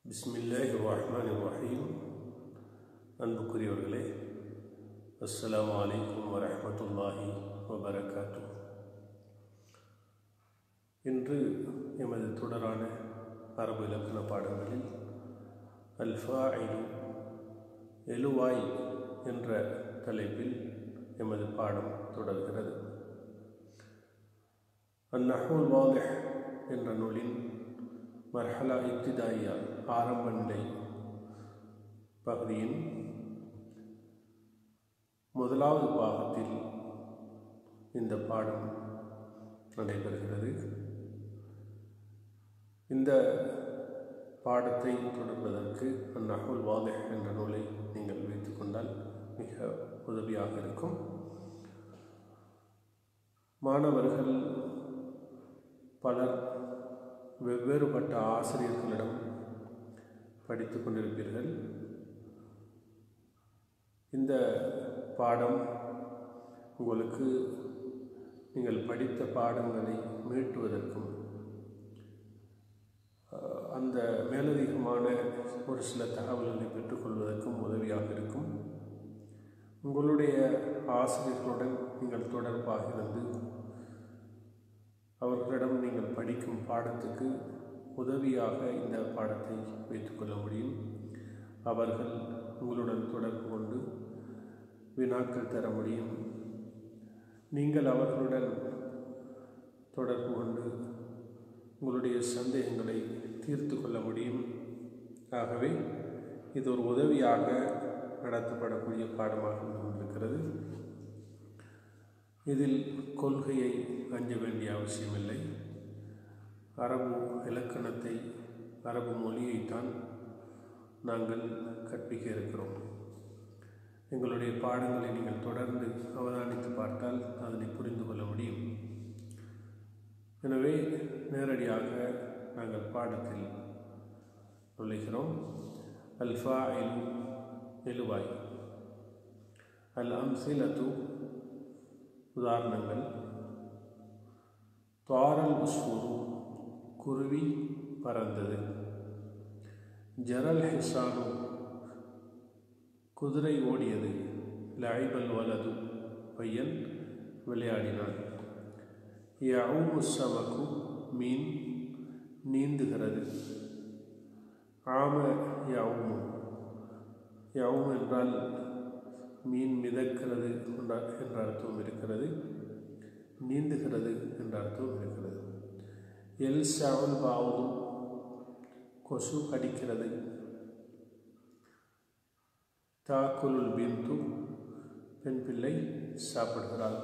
பிஸ்மில்லாஹி ரஹ்மான் ரஹீம் அன்புக்குரியவர்களே அஸ்ஸலாமு அலைக்கும் வரஹ்மத்துல்லாஹி வபரகாத்து இன்று எமது தொடரான அரபு இலக்கண பாடங்களில் அல்ஃபாயிலு எழுவாய் என்ற தலைப்பில் எமது பாடம் தொடர்கிறது அந்நஹுல் வாலிஹ் என்ற நூலின் மர்ஹலா இப்திதாயியா ஆரம்ப நிலை பகுதியின் முதலாவது பாகத்தில் இந்த பாடம் நடைபெறுகிறது இந்த பாடத்தை தொடர்வதற்கு அந்நகுல் வாலிஹ் என்ற நூலை நீங்கள் வைத்துக் கொண்டால் மிக உதவியாக இருக்கும் மாணவர்கள் பலர் வெவ்வேறுபட்ட ஆசிரியர்களிடம் படித்து கொண்டிருப்பீர்கள் இந்த பாடம் உங்களுக்கு நீங்கள் படித்த பாடங்களை மீட்டுவதற்கும் அஹ், அந்த மேலதிகமான ஒரு சில தகவல்களை பெற்றுக்கொள்வதற்கும் உதவியாக இருக்கும் உங்களுடைய ஆசிரியர்களுடன் நீங்கள் தொடர்பாக இருந்து அவர்களிடம் நீங்கள் படிக்கும் பாடத்துக்கு உதவியாக இந்த பாடத்தை வைத்துக்கொள்ள முடியும் அவர்கள் உங்களுடன் தொடர்பு கொண்டு வினாக்கள் தர முடியும் நீங்கள் அவர்களுடன் தொடர்பு கொண்டு உங்களுடைய சந்தேகங்களை தீர்த்து கொள்ள முடியும் ஆகவே இது ஒரு உதவியாக நடத்தப்படக்கூடிய பாடமாக இருந்து கொண்டிருக்கிறது இதில் கொள்கையை அஞ்ச வேண்டிய அவசியமில்லை அரபு இலக்கணத்தை அரபு மொழியைத்தான் நாங்கள் கற்பிக்க இருக்கிறோம் எங்களுடைய பாடங்களை நீங்கள் தொடர்ந்து அவதானித்து பார்த்தால் அதனை புரிந்து கொள்ள முடியும் எனவே நேரடியாக நாங்கள் பாடத்தில் நுழைகிறோம் அல்ஃபா இல் எழுவாய் அல் அம்சிலத்து உதாரணங்கள் தாரல் உஸ்ஃபூரு குருவி பறந்தது ஜரல் ஹிசானு குதிரை ஓடியது லைபல் வலது பையன் விளையாடினான் யவுமு சமக்கு மீன் நீந்துகிறது ஆம யவுமு யவும் என்றால் மீன் மிதக்கிறது என்ற என்ற அர்த்தம் இருக்கிறது நீந்துகிறது என்ற அர்த்தம் இருக்கிறது எல் சாவல் பாவதும் கொசு கடிக்கிறது தாக்குலுல் பிந்து பெண் பிள்ளை சாப்பிடுகிறாள்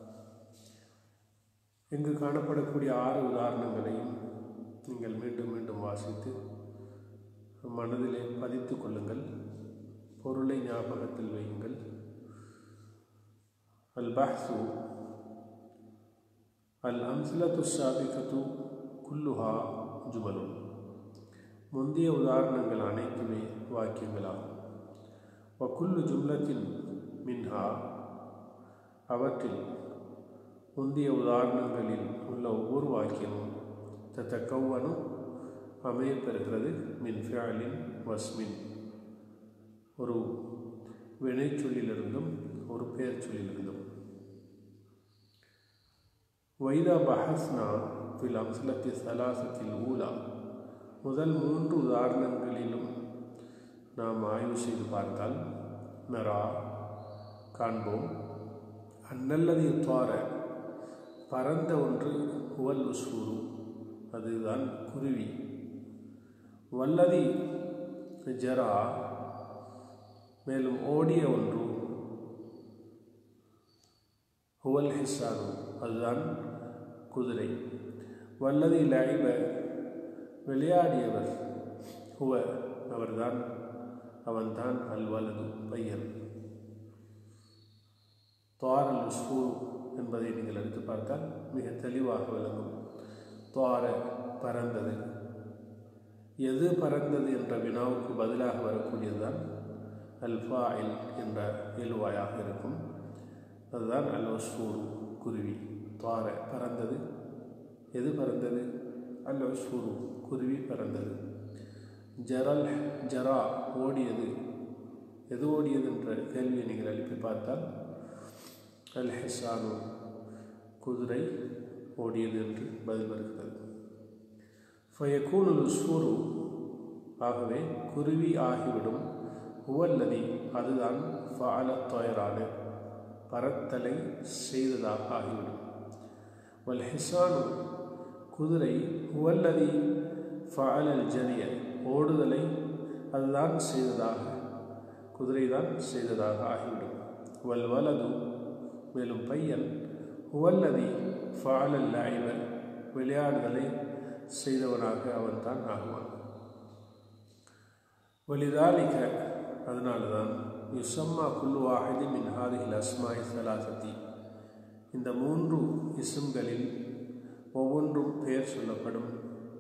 இங்கு காணப்படக்கூடிய ஆறு உதாரணங்களையும் நீங்கள் மீண்டும் மீண்டும் வாசித்து மனதிலே பதித்து கொள்ளுங்கள் பொருளை ஞாபகத்தில் வையுங்கள் البحث الأمثلة السابقة كلها جمل முந்தைய உதாரணங்கள் அனைத்துமே வாக்கியங்களாகும் வக்குல்லு ஜும்லத்தின் மின்ஹா அவற்றில் முந்தைய உதாரணங்களில் உள்ள ஒவ்வொரு வாக்கியமும் தத்தக்கவ்வனும் அமையப்பெறுகிறது மின் ஃபியாலின் வஸ்மின் ஒரு வினைச்சொல்லிலிருந்தும் ஒரு பெயர் சொல்லிலிருந்தும் வைதா பஹஸ்னா ஃபில் அம்சலத்தி சலாசத்தில் ஊலா முதல் மூன்று உதாரணங்களிலும் நாம் ஆய்வு செய்து பார்த்தால் நரா காண்போம் அந்நல்லதை துவார பரந்த ஒன்று உவல் உசூரு அதுதான் குருவி வல்லதி ஜரா மேலும் ஓடிய ஒன்று ஹுவல் ஹிஸ்ஸானு அதுதான் குதிரை வல்லதி லைப விளையாடியவர் ஹுவ அவர்தான் அவன்தான் அல் வலது பையன் துவாரல் உஸ்ஃபூர் என்பதை நீங்கள் எடுத்து பார்த்தால் மிக தெளிவாக விளங்கும் துவார பறந்தது எது பறந்தது என்ற வினாவுக்கு பதிலாக வரக்கூடியதுதான் அல்ஃபாயில் என்ற இயல்வாயாக இருக்கும் அதுதான் அல் ஒஸ்ஃபூர் குருவி துவார பறந்தது எது பறந்தது அல் ஒஸ்ஃபூர் குருவி பறந்தது ஜரல் ஜரா ஓடியது எது ஓடியது என்ற கேள்வியை நீங்கள் எழுப்பி பார்த்தால் அல் ஹெசானு குதிரை ஓடியது என்று பதில் வருகிறது ஃபயக்கூனுல் உஸ்ஃபூரு ஆகவே குருவி ஆகிவிடும் உவல்லதி அதுதான் ஃபால தொயரான பரத்தலை செய்ததாக ஆகிவிடும் வல் ஹிசானு குதிரை உவல்லதி ஃபாலல் ஜரிய ஓடுதலை அதுதான் செய்ததாக குதிரை தான் செய்ததாக ஆகிவிடும் வல் வலது மேலும் பையன் உவல்லதி ஃபாலல் லாய்வ விளையாடுதலை செய்தவனாக அவன் தான் ஆகுவான் வலிதாலிக அதனால்தான் யுசம்மா குல்லு வாஹிதி மின் ஹாதிஹில் அஸ்மாய் சலாசத்தி இந்த மூன்று இசும்களில் ஒவ்வொன்றும் பெயர் சொல்லப்படும்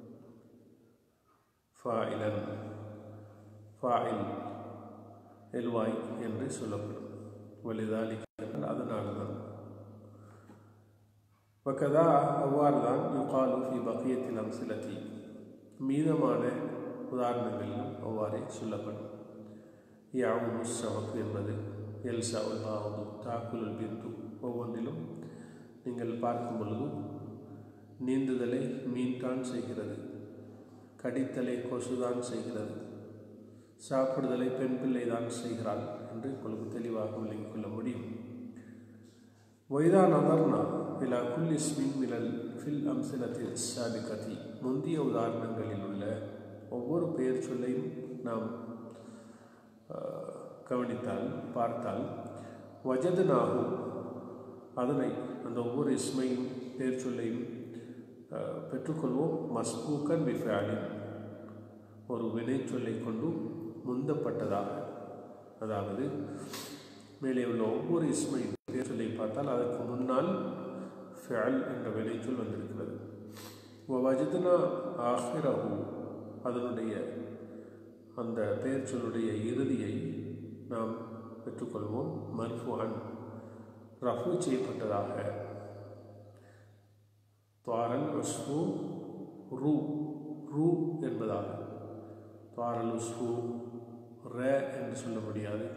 ஃபாயிலன் ஃபாயில் எல்வாய் என்று சொல்லப்படும் வலிதாலிக அதனால்தான் வக்கதா அவ்வாறு தான் யுகாலு ஃபி பக்கியத்தில் அம்சிலத்தி மீதமான உதாரணங்களிலும் அவ்வாறே சொல்லப்படும் யாவும் சமக்கு என்பது எல்சா உல்பாவது தாக்குலுல் பிந்து ஒவ்வொன்றிலும் நீங்கள் பார்க்கும் பொழுது நீந்துதலை மீன்தான் செய்கிறது கடித்தலை கொசுதான் செய்கிறது சாப்பிடுதலை பெண் பிள்ளை தான் செய்கிறாள் என்று உங்களுக்கு தெளிவாக விளங்கிக் கொள்ள முடியும் ஒய்தா நகர்னா இலா குல் இஸ்மின் மினல் ஃபில் அம்சிலத்தில் சாபிகதி முந்திய உதாரணங்களில் உள்ள ஒவ்வொரு பெயர் சொல்லையும் நாம் கவனித்தால் பார்த்தால் வஜது நாகு அதனை அந்த ஒவ்வொரு இஸ்மையும் பெயர் சொல்லையும் பெற்றுக்கொள்வோம் மஸ்பூக்கன் பிஃபாலின் ஒரு வினை சொல்லை கொண்டு முந்தப்பட்டதாக அதாவது மேலே உள்ள ஒவ்வொரு இஸ்மையும் பெயர் சொல்லை பார்த்தால் அதற்கு முன்னால் ஃபேல் என்ற வினைச்சொல் வந்திருக்கிறது வஜதுனா ஆஹிரஹு அதனுடைய அந்த பெயர் சொல்லுடைய இறுதியை நாம் பெற்றுக்கொள்வோம் மர்ஃபுஅன் ரஃபு செய்யப்பட்டதாக துவாரல் உஸ்ஃபு ரூ ரூ என்பதாக துவாரல் உஸ்ஃபு ர என்று சொல்ல முடியாது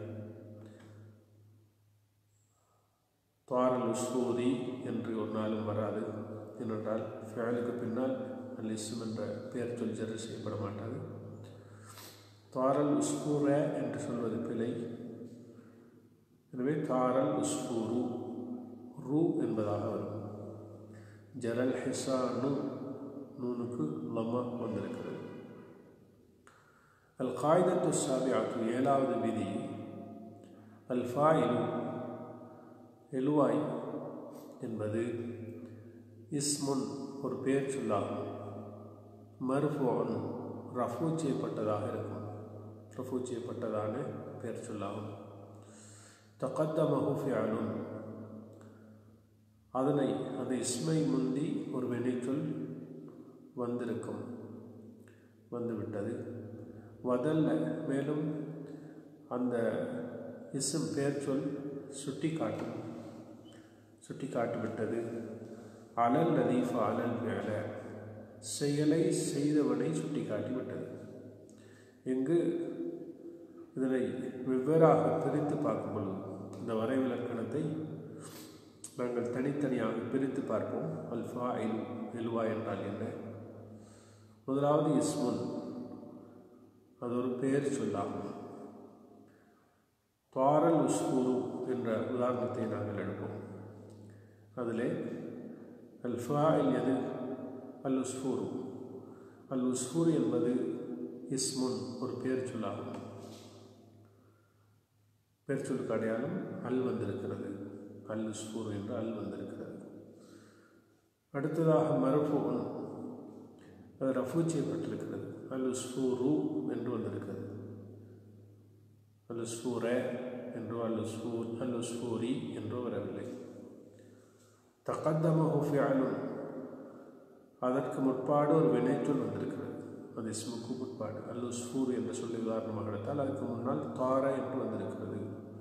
துவாரல் உஸ்ஃபூதி என்று ஒரு நாளும் வராது ஏனென்றால் ஃபேலுக்கு பின்னால் அல் இஸ்ம் என்ற பெயர் சொல் ஜரு செய்யப்பட மாட்டாது தாரல் உஸ்பூர என்று சொல்வது பிழை எனவே தாரல் உஸ்பூரு ரூ என்பதாக வரும் ஜரல் ஹிசானு நூனுக்கு லம்மா வந்திருக்கிறது அல் காய்தத்து சாபியாத்து ஏழாவது விதி அல் ஃபாயிலு எழுவாய் என்பது இஸ்முன் ஒரு பெயர் சொல்லாகும் மர்ஃபோன் ரஃபூ செய்யப்பட்டதாக இருக்கும் ரஃபூ செய்யப்பட்டதான பெயர் சொல்லாகும் தகத்தமஹு ஃபியாலும் அதனை அந்த இஸ்மை முந்தி ஒரு வினைச்சொல் வந்திருக்கும் வந்துவிட்டது வதல்ல மேலும் அந்த இஸ்ம் பெயர் சொல் சுட்டி காட்டும் சுட்டி காட்டுவிட்டது அலல் லதீஃப் அலல் மேல செயலை செய்தவனை சுட்டி காட்டிவிட்டது எங்கு இதனை வெவ்வேறாக பிரித்து பார்க்கும் பொழுது இந்த வரைவிலக்கணத்தை நாங்கள் தனித்தனியாக பிரித்து பார்ப்போம் அல்ஃபா எல் எல்வா என்றால் என்ன முதலாவது இஸ்முன் அது ஒரு பெயர் சொல்லாகும் பாரல் உஸ்கூரு என்ற உதாரணத்தை நாங்கள் எடுப்போம் அதிலே அல்ஃபா எல் எது அல் உஸ்ஃபூரு அல் உஸ்ஃபூர் என்பது இஸ்முன் ஒரு பெயர் சொல்லாகும் பெயர் சொல்லுக்கு அடையாளம் அல் வந்திருக்கிறது அல் உஸ்ஃபூர் என்று அல் வந்திருக்கிறது அடுத்ததாக மரஃபூன் அது ரஃபூ செய்யப்பட்டிருக்கிறது அல் உஸ்ஃபூரு என்று வந்திருக்கிறது அல் உஸ்ஃபூர என்றோ அல் உஸ்ஃபூர் அல் உஸ்ஃபூரி என்றோ வரவில்லை தகத்தமஹு ஃபிஅலுன் அதற்கு முற்பாடு ஒரு வினைச்சொல் வந்திருக்கிறது அது இஸ்முக்கு முற்பாடு அல் உஸ்ஃபூர் என்ற சொல்லி உதாரணமாக எடுத்தால் அதுக்கு முன்னால் தார என்று வந்திருக்கிறது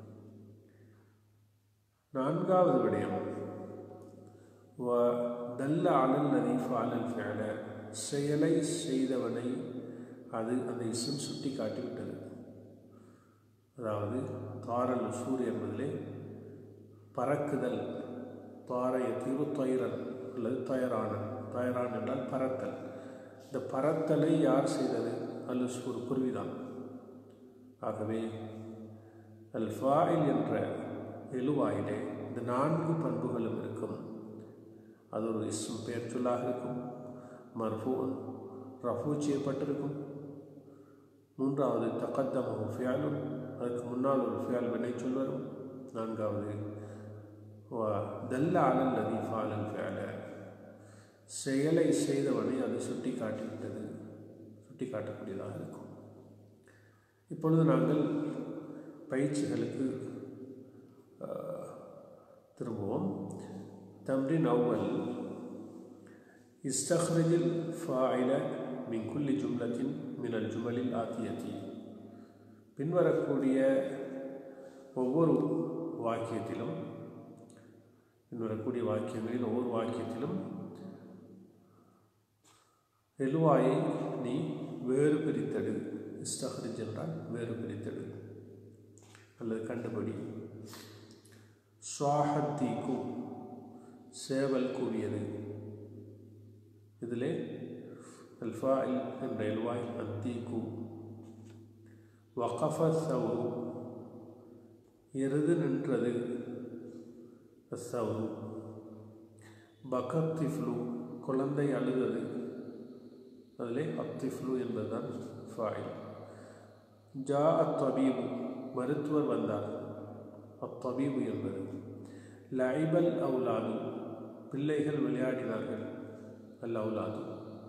நான்காவது விடயம் வ தல்ல அலல் நதீஃப் அலல் ஃபேல செயலை செய்தவனை அது அந்த இஸ்ம் சுட்டி காட்டிவிட்டது அதாவது தாரல் உசூர் என்பதிலே பறக்குதல் தாரைய தீவு தொயரல் அல்லது தயரானன் தயரான் என்றால் பறத்தல் இந்த பறத்தலை யார் செய்தது அல் உஸ்பூர் குருவிதான் ஆகவே அல் ஃபாயில் என்ற எழுவாயிலே இந்த நான்கு பண்புகளும் இருக்கும் அது ஒரு இஸ்ம் பெயர் சொல்லாக இருக்கும் மர்ஃபூன் ரஃபூ செய்யப்பட்டிருக்கும் மூன்றாவது தக்கத்தமு ஃபியாலும் அதுக்கு முன்னால் ஒரு ஃபியால் வினை சொல் வரும் நான்காவது தல்ல அலல் நதி ஃபாலல் ஃபியால செயலை செய்தவனை அது சுட்டி காட்டிவிட்டது சுட்டி காட்டக்கூடியதாக இருக்கும் இப்பொழுது நாங்கள் பயிற்சிகளுக்கு திரும்புவோம் தம்ரின் அவ்வல் இஸ்தஹ்ரஜில் ஃபாயில மின் குல்லி ஜும்லத்தின் மினல் ஜுமலில் ஆத்தியத்தி பின்வரக்கூடிய ஒவ்வொரு வாக்கியத்திலும் பின்வரக்கூடிய வாக்கியங்களில் ஒவ்வொரு வாக்கியத்திலும் எழுவாயை நீ வேறு பிரித்தெடு இஸ்தஹரிஜ் என்றால் வேறு பிரித்தெடு அல்லது கண்டுபடி சுவாஹத்தீக்கு சேவல் கூறியது இதிலே அல்ஃபாயில் என்ற எழுவாய் அத்தீக்கு வகஃப சவுரு எருது நின்றது அசவுரு பகத்திஃப்லு குழந்தை அழுதது அதிலே அத்திஃப்லு என்பதுதான் ஃபாயில் ஜா அத்தபீபு மருத்துவர் வந்தார் அத்தபீபு என்பது லைபல் அவுலாது பிள்ளைகள் விளையாடினார்கள் அல் அவுலாது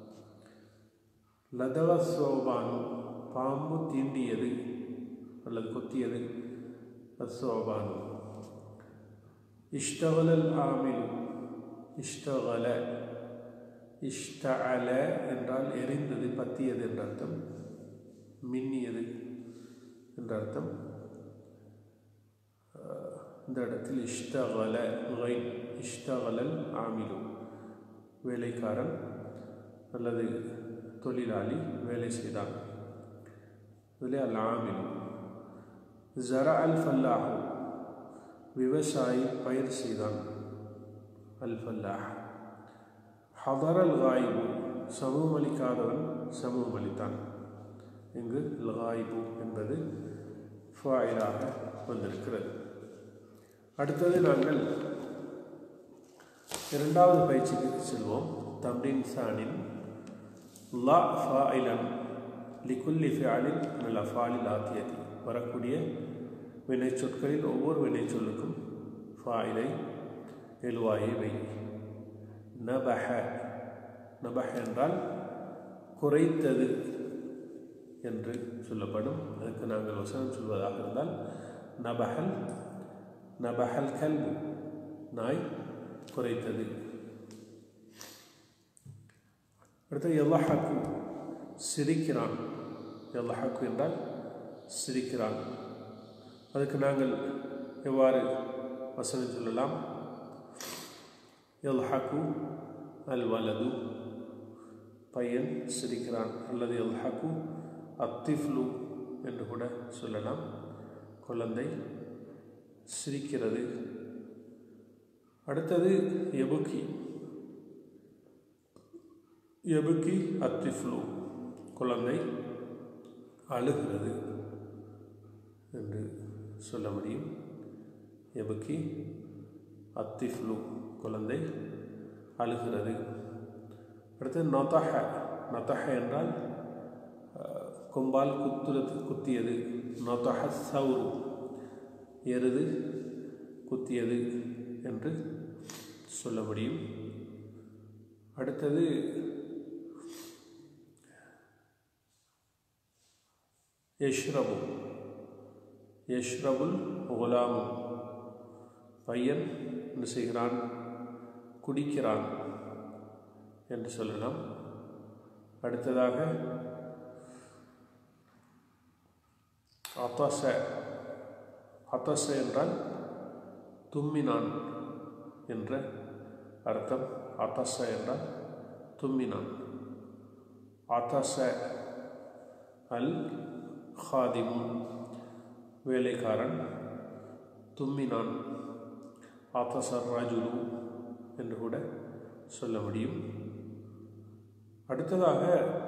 லதவ சோபானு பாம்பு தீண்டியது அல்லது கொத்தியது அசோபானு இஷ்டகலல் ஆமில் இஷ்டகல இஷ்டஅல என்றால் எரிந்தது பத்தியது என்ற அர்த்தம் மின்னியது என்ற அர்த்தம் இந்த இடத்தில் இஷ்டகல கை இஷ்டகலல் ஆமிலு வேலைக்காரன் அல்லது தொழிலாளி வேலை செய்தான் இதில் அல் ஆமில் ஜர அல் ஃபல்லாஹு விவசாயி பயிர் செய்தான் அல் ஃபல்லாஹ் ஹதர் அல் காயிபு சமூகம் அளிக்காதவன் சமூகம் அளித்தான் இங்கு அல் காயிபு என்பது ஃபாயிலாக வந்திருக்கிறது அடுத்தது நாங்கள் இரண்டாவது பயிற்சிக்கு செல்வோம் தம்ரின் சானின் லா ஃபாயிலன் லிகுல்லி ஃபியாலில் நல்ல ஃபாலில் ஆத்தியதி வரக்கூடிய வினை சொற்களில் ஒவ்வொரு வினை சொல்லுக்கும் ஃபாயிலை எழுவாயை வை நபஹ நபஹ என்றால் குறைத்தது என்று சொல்லப்படும் அதுக்கு நாங்கள் வசனம் சொல்வதாக இருந்தால் நபஹல் நபஹல் கல்பு நாய் குறைத்தது அடுத்து எல்லஹக்கு சிரிக்கிறான் எல்லஹக்கு என்றால் சிரிக்கிறான் அதுக்கு நாங்கள் எவ்வாறு வசனம் சொல்லலாம் எல்ஹக்கு அல் வலது பையன் சிரிக்கிறான் அல்லது எல்ஹக்கு அத்திஃப்லு என்று கூட சொல்லலாம் குழந்தை சிரிக்கிறது அடுத்தது எபுக்கி எபுக்கி அத்திஃப்லு குழந்தை அழுகிறது என்று சொல்ல முடியும் எபுக்கி அத்திஃப்லு குழந்தை அழுகிறது அடுத்து நொதஹ நொதஹ என்றால் கொம்பால் குத்துறது குத்தியது நொதஹ சவுரு எருது குத்தியது என்று சொல்ல முடியும் அடுத்தது யஷ்ரபு யஷ்ரபுல் குலாமு பையன் என்ன செய்கிறான் குடிக்கிறான் என்று சொல்லலாம் அடுத்ததாக அத்தச அத்தச என்றால் தும்மினான் என்ற அர்த்தம் அத்தச என்றால் தும்மினான் அத்தச அல் ஹாதிமு வேலைக்காரன் தும்மினான் ஆத்தசர் ராஜுலு என்று கூட சொல்ல முடியும் அடுத்ததாக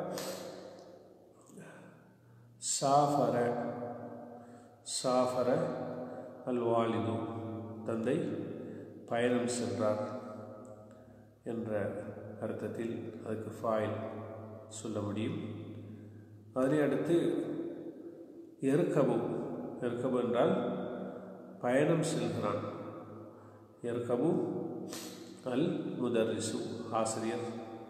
சாஃபர சாஃபர அல் வாலிது தந்தை பயணம் சென்றார் என்ற அர்த்தத்தில் அதுக்கு ஃபாயில் சொல்ல முடியும் அதனை அடுத்து எருக்கபு எருக்கபு என்றால் பயணம் செல்கிறான் எருக்கபு அல் முதரிசு ஆசிரியர்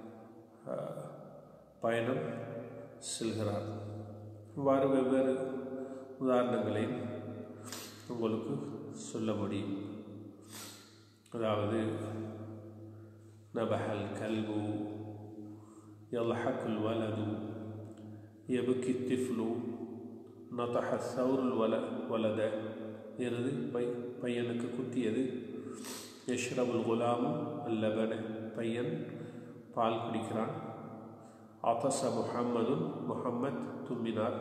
பயணம் செல்கிறார் இவ்வாறு வெவ்வேறு உதாரணங்களையும் உங்களுக்கு சொல்ல முடியும் அதாவது நபஹல் கல்பு يضحك الولد يبكي الطفل نطح الثور الولد ولد எனது பை பையனுக்கு குத்தியது யஷ்ரபுல் குலாம் அல்லபன பையன் பால் குடிக்கிறான் ஆத்தச முஹம்மதுன் முஹம்மத் தும்மினார்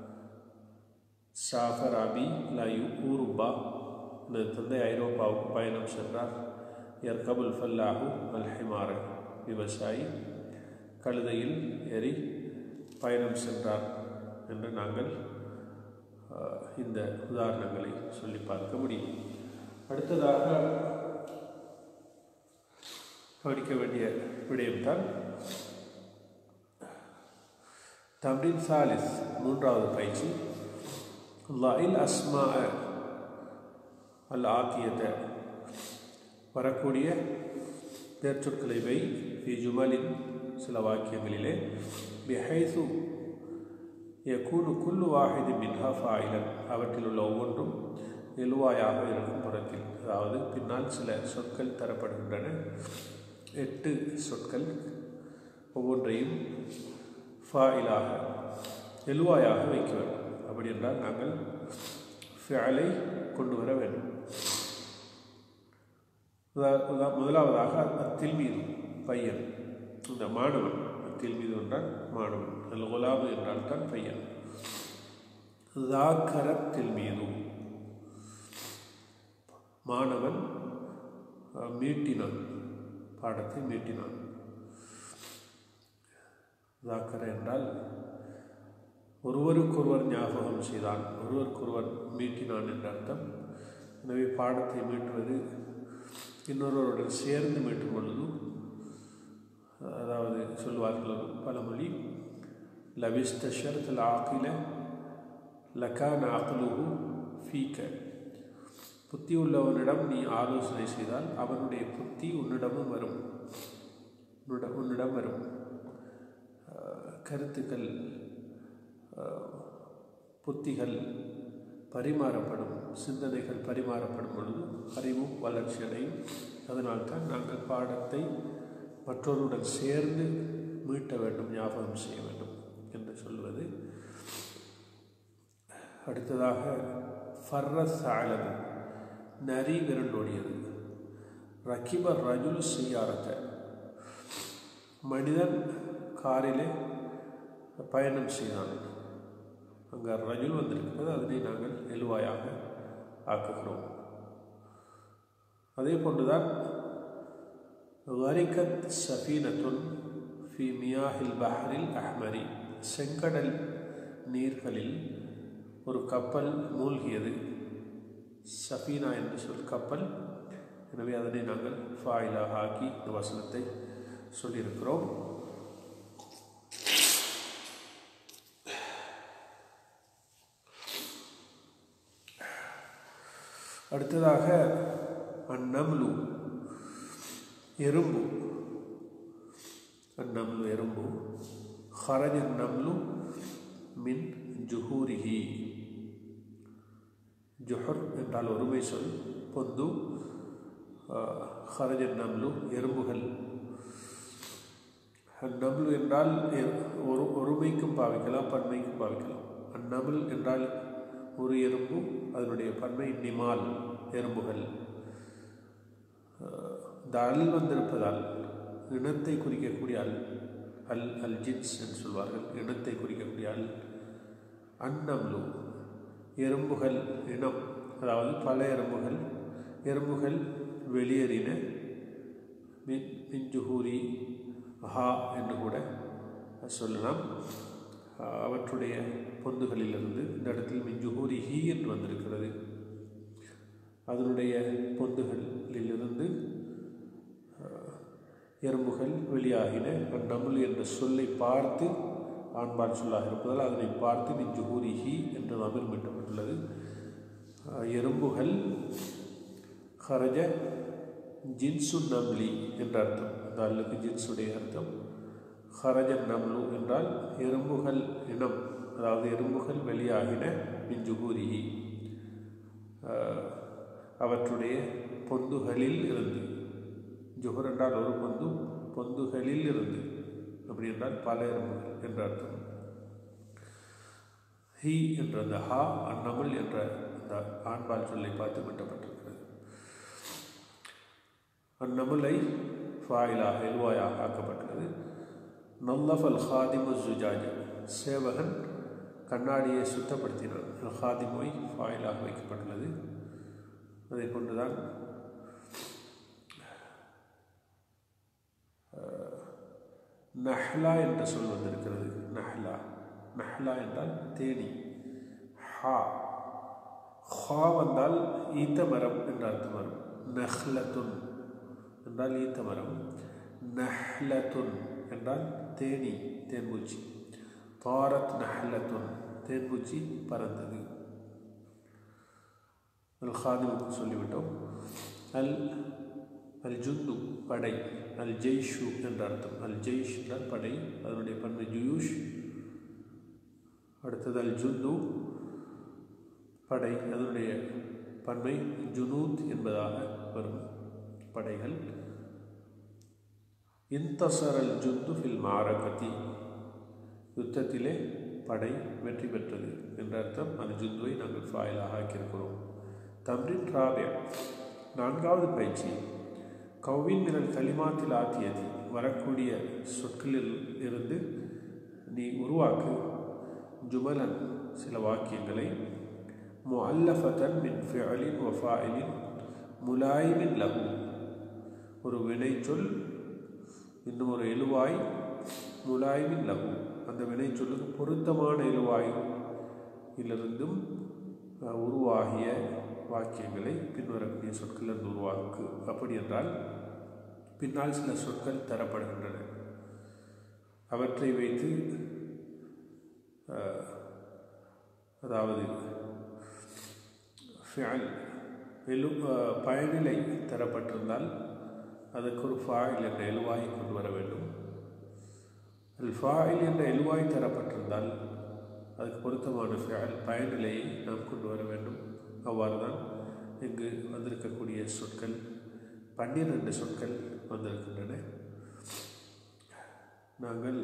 சாஃபர் அபி லயு ஊருபா எனது தந்தை ஐரோப்பாவுக்கு பயணம் சென்றார் எர்கபுல் ஃபல்லாஹு அல்ஹிமார விவசாயி கழுதையில் ஏறி பயணம் சென்றார் என்று நாங்கள் இந்த உதாரணங்களை சொல்லி பார்க்க முடியும் அடுத்ததாக படிக்க வேண்டிய விடயம்தான் தம்ரின் சாலிஸ் மூன்றாவது பயிற்சி லாயில் அஸ்மா அல் ஆக்கியத்தை வரக்கூடிய பேர்ச்சொற்களை வை ஃபி ஜுமலின் சில வாக்கியங்களிலே பிஹைசு யகூனு குல்லு வாஹிது மின்ஹா ஃபாயிலன் அவற்றில் உள்ள ஒவ்வொன்றும் எழுவாயாக இருக்கும் புறத்தில் அதாவது பின்னால் சில சொற்கள் தரப்படுகின்றன எட்டு சொற்கள் ஒவ்வொன்றையும் ஃபாயிலாக எழுவாயாக வைக்க வேண்டும் அப்படி என்றால் நாங்கள் ஃபியலை கொண்டு வர வேண்டும் முதலாவதாக அத்தில் மீது பையன் இந்த மாணவன் அத்தில் மீது என்றால் மாணவன் அல் குலாபு என்றால் தான் பையன் தாக்கரத்தில் மீது மாணவன் மீட்டினான் பாடத்தை மீட்டினான் தாக்கர என்றால் ஒருவருக்கொருவர் ஞாபகம் செய்தான் ஒருவருக்கொருவர் மீட்டினான் என்ற அர்த்தம் எனவே பாடத்தை மீட்டுவது இன்னொருவருடன் சேர்ந்து மீட்டும் பொழுது அதாவது சொல்வார்கள் பழமொழி லவிஸ்த ஷர்த் ஆக்கில லக்கான அக்லுஹு ஃபீக்க புத்தி உள்ளவனிடம் நீ ஆலோசனை செய்தால் அவனுடைய புத்தி உன்னிடமும் வரும் உன்னிடம் உன்னிடம் வரும் கருத்துக்கள் புத்திகள் பரிமாறப்படும் சிந்தனைகள் பரிமாறப்படும் பொழுது அறிவும் வளர்ச்சி அடையும் அதனால்தான் நாங்கள் பாடத்தை மற்றொருடன் சேர்ந்து மீட்ட வேண்டும் ஞாபகம் செய்ய வேண்டும் என்று சொல்வது அடுத்ததாக ஃபர்ரஸ் ஆலது நரி விரண்டோடியது ரக்கிபர் ரஜுல் செய்யாரத்தை மனிதன் காரிலே பயணம் செய்தான் அங்கே ரஜுல் வந்திருக்கிறது அதனை நாங்கள் எழுவாயாக ஆக்குகிறோம் அதே போன்றுதான் வரிகத் சஃபீனத்துன் ஃபி மியாஹில் பஹரில் அஹ்மரி செங்கடல் நீர்களில் ஒரு கப்பல் மூழ்கியது சஃபீனா என்று சொல் கப்பல் எனவே அதனை நாங்கள் ஃபாயிலாக ஆக்கி இந்த வசனத்தை சொல்லியிருக்கிறோம் அடுத்ததாக அந்நம்லு எறும்பு அந்நம்லு எறும்பு ஹரஜ நம்லு மின் ஜுஹூரிஹி ஜுஹர் என்றால் ஒருமை சொல் பொந்து ஹரஜ நம்லு எறும்புகள் அந்நம்லு என்றால் ஒரு ஒருமைக்கும் பாவிக்கலாம் பன்மைக்கும் பாவிக்கலாம் அந்நமல் என்றால் ஒரு எறும்பு அதனுடைய பன்மை நிமால் எறும்புகள் இந்த அல் வந்திருப்பதால் இனத்தை குறிக்கக்கூடிய அல் அல் அல் ஜின்ஸ் என்று சொல்வார்கள் இனத்தை குறிக்கக்கூடிய அல் அன்னம்லு எறும்புகள் இனம் அதாவது பல எறும்புகள் எறும்புகள் வெளியேறின மின் மின்ஜுஹூரி ஹா என்று கூட சொல்லலாம் அவற்றுடைய பொந்துகளிலிருந்து இந்த இடத்தில் மின்ஜுஹூரி ஹீ என்று வந்திருக்கிறது அதனுடைய பொந்துகளிலிருந்து எறும்புகள் வெளியாகின அந்நமுல் என்ற சொல்லை பார்த்து ஆண்பால் சொல்லாக இருப்பதால் அதனை பார்த்து மின்ஜுஹூரி ஹி என்று அமிர் மீட்டப்பட்டுள்ளது எறும்புகள் ஹரஜ ஜின்சு நம்லி என்ற அர்த்தம் அந்த அல்லுக்கு ஜின்சுடைய அர்த்தம் ஹரஜ நம்லு என்றால் எறும்புகள் இனம் அதாவது எறும்புகள் வெளியாகின மின்ஜுகூரிஹி அவற்றுடைய பொந்துகளில் இருந்து ஜுஹர் என்றால் ஒரு பொந்து பொந்துகளில் இருந்து அப்படி என்றால் பல எறும்புகள் என்ற அர்த்தம் ஹி என்ற அந்த ஹா அந்நமல் என்ற அந்த ஆண்பால் சொல்லை பார்த்து கட்டப்பட்டிருக்கிறது அந்நமலை ஃபாயிலாக எல்வாயாக ஆக்கப்பட்டுள்ளது நல்லஃபல் ஹாதிமு ஜுஜாஜ் சேவகன் கண்ணாடியை சுத்தப்படுத்தினான் அல் ஹாதிமோய் ஃபாயிலாக வைக்கப்பட்டுள்ளது அதை கொண்டுதான் நஹ்லா என்ற சொல் வந்திருக்கிறது நஹ்லா நஹ்லா என்றால் தேனி ஹா ஹா வந்தால் ஈத்த மரம் என்ற அர்த்தம் வரும் நஹ்லத்துன் என்றால் ஈத்த மரம் நஹ்லத்துன் என்றால் தேனி தேன்பூச்சி தாரத் நஹ்லத்துன் தேன்பூச்சி பறந்தது அல் ஹாதிமுக்கு சொல்லிவிட்டோம் அல் அல் ஜுந்து படை அல் ஜெய்ஷு என்ற அர்த்தம் அல் ஜெய்ஷ் என்றால் படை அதனுடைய பன்மை ஜுயூஷ் அடுத்தது அல் ஜுந்து படை அதனுடைய பன்மை ஜுனூத் என்பதாக வரும் படைகள் இன்தசரல் ஜுந்து ஃபில் மாரகதி யுத்தத்திலே படை வெற்றி பெற்றது என்ற அர்த்தம் அந்த ஜுந்துவை நாங்கள் ஃபாயிலாக ஆக்கியிருக்கிறோம் தம்ரின் ராபிய நான்காவது பயிற்சி கௌவின் மினல் கலிமாத்தில் ஆத்தியது வரக்கூடிய சொற்களில் இருந்து நீ உருவாக்கு ஜுமலன் சில வாக்கியங்களை முஅல்லஃபதன் மின் ஃபிஅலின் வஃபாயிலின் முலாயிமின் லகு ஒரு வினைச்சொல் இன்னும் ஒரு எழுவாய் முலாயிமின் லகு அந்த வினைச்சொல்லுக்கு பொருத்தமான எழுவாய் இலிருந்தும் உருவாகிய வாக்கியங்களை பின்வரக்கூடிய சொற்களிலிருந்து உருவாக்கு அப்படி என்றால் பின்னால் சில சொற்கள் தரப்படுகின்றன அவற்றை வைத்து அதாவது எழு பயனிலை தரப்பட்டிருந்தால் அதற்கு ஒரு ஃபாயில் என்ற எழுவாயை கொண்டு வர வேண்டும் அல் ஃபாயில் என்ற எழுவாய் தரப்பட்டிருந்தால் அதுக்கு பொருத்தமான ஃபியால் பயனிலையை நாம் கொண்டு வர வேண்டும் அவ்வாறு தான் இங்கு வந்திருக்கக்கூடிய சொற்கள் பன்னிரண்டு சொற்கள் வந்திருக்கின்றன நாங்கள்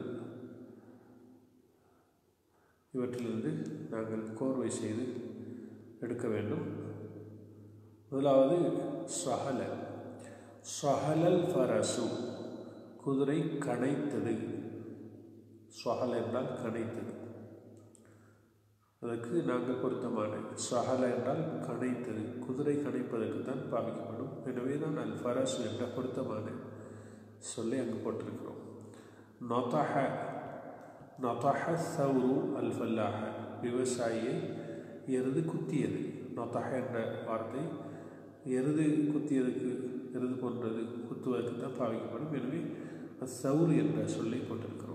இவற்றிலிருந்து நாங்கள் கோர்வை செய்து எடுக்க வேண்டும் முதலாவது சஹல சஹலல் ஃபரசு குதிரை கனைத்தது சஹல் என்றால் கனைத்தது அதற்கு நாங்கள் பொருத்தமான சஹல என்றால் கனைத்தது குதிரை கனைப்பதற்கு தான் பாவிக்கப்படும் எனவே தான் அல் ஃபரசு என்ற பொருத்தமான சொல்லி அங்கு போட்டிருக்கிறோம் நொத்தஹ நொத்தஹ சௌரு அல் ஃபல்லாஹ விவசாயியை எருது குத்தியது நொத்தஹ என்ற வார்த்தை எருது குத்தியதுக்கு எருது போன்றது குத்துவதற்கு தான் பாவிக்கப்படும் எனவே சௌரு என்ற சொல்லை போட்டிருக்கிறோம்